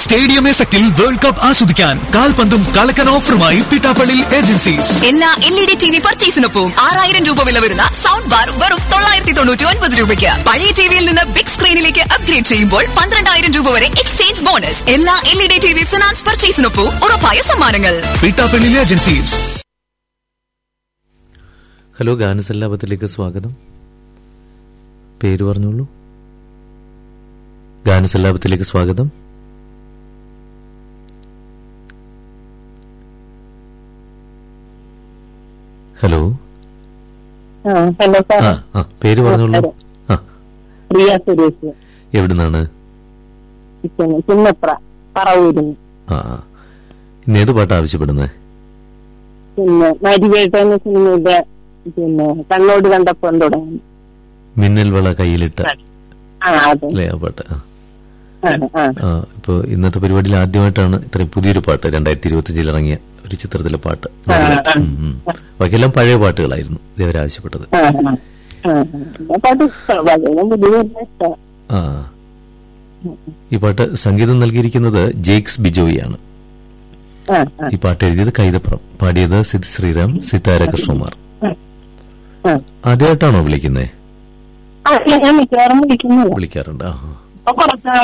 Stadium എഫക്റ്റിൽ world cup ആസ്വദിക്കാൻ കാൽപന്തും കളക്കൻ ഓഫറുമായി പിട്ടാപ്പള്ളി ഏജൻസീസ് എല്ലാ L E D T V പർച്ചേസിനൊപ്പം ആറായിരം രൂപ വില വരുന്ന സൗണ്ട് ബാർ വെറും തൊള്ളായിരത്തി തൊണ്ണൂറ്റി ഒൻപത് രൂപയ്ക്ക് പഴയ ടിവിയിൽ നിന്ന് ബിഗ് സ്ക്രീനിലേക്ക് അപ്ഗ്രേഡ് ചെയ്യുമ്പോൾ പന്ത്രണ്ടായിരം രൂപ വരെ എക്സ്ചേഞ്ച് ബോണസ് എല്ലാ L E D T V finance പർച്ചേസിനൊപ്പം ഉറപ്പായ സമ്മാനങ്ങൾ പിട്ടാപ്പള്ളി ഏജൻസീസ് ഹലോ ഗാനസല്ലാപത്തിലേക്ക് സ്വാഗതം പേര് പറഞ്ഞോളൂ ഗാനസല്ലാപത്തിലേക്ക് സ്വാഗതം ഹലോ ആ ഹലോ സാർ ആ ആ പേര് പറഞ്ഞോളൂ ആ പ്രിയ സുരേഷ് എവിടുന്നാണ് ഇരിക്കുന്നു. ചിന്നപ്ര പറവൂരിന്ന് ആ ആ ഇന്ന് ഏത് പാട്ടാ ആവശ്യപ്പെടുന്നത് പിന്നെ മരിവേട്ട എന്ന സിനിമയുടെ പിന്നെ കണ്ണോട് കണ്ടപ്പോൾ തുടങ്ങി മിന്നൽ വള കയ്യിലിട്ട ആ അതെ അല്ലേ ആ പാട്ട് ആ ആ ആ ആ ഇപ്പോൾ ഇന്നത്തെ പരിപാടിയിൽ ആദ്യമായിട്ടാണ് ഇത്രയും പുതിയൊരു പാട്ട് രണ്ടായിരത്തി ഇരുപത്തിയഞ്ചിൽ ഇറങ്ങിയ ഒരു ചിത്രത്തിലെ പാട്ട് ഉം, ഉം. ബാക്കിയെല്ലാം പഴയ പാട്ടുകളായിരുന്നു ഇതേവരെ ആവശ്യപ്പെട്ടത് ആ ആ ആ ആ. പാട്ട് ഇഷ്ടമാണ് പുതിയ ഇഷ്ടമാണ് ആ ഈ പാട്ട് സംഗീതം നൽകിയിരിക്കുന്നത് ജേക്സ് ബിജോയിയാണ് ആ ആ ഈ പാട്ട് എഴുതിയത് കൈതപ്രം പാടിയത് സിദ് ശ്രീറാം സിതാര കൃഷ്ണകുമാർ ആ ആദ്യമായിട്ടാണോ വിളിക്കുന്നത് ആ ഞാൻ മിക്കവാറും വിളിക്കുന്നത് വിളിക്കാറുണ്ട് ആ ആ. അപ്പൊ കുറച്ച്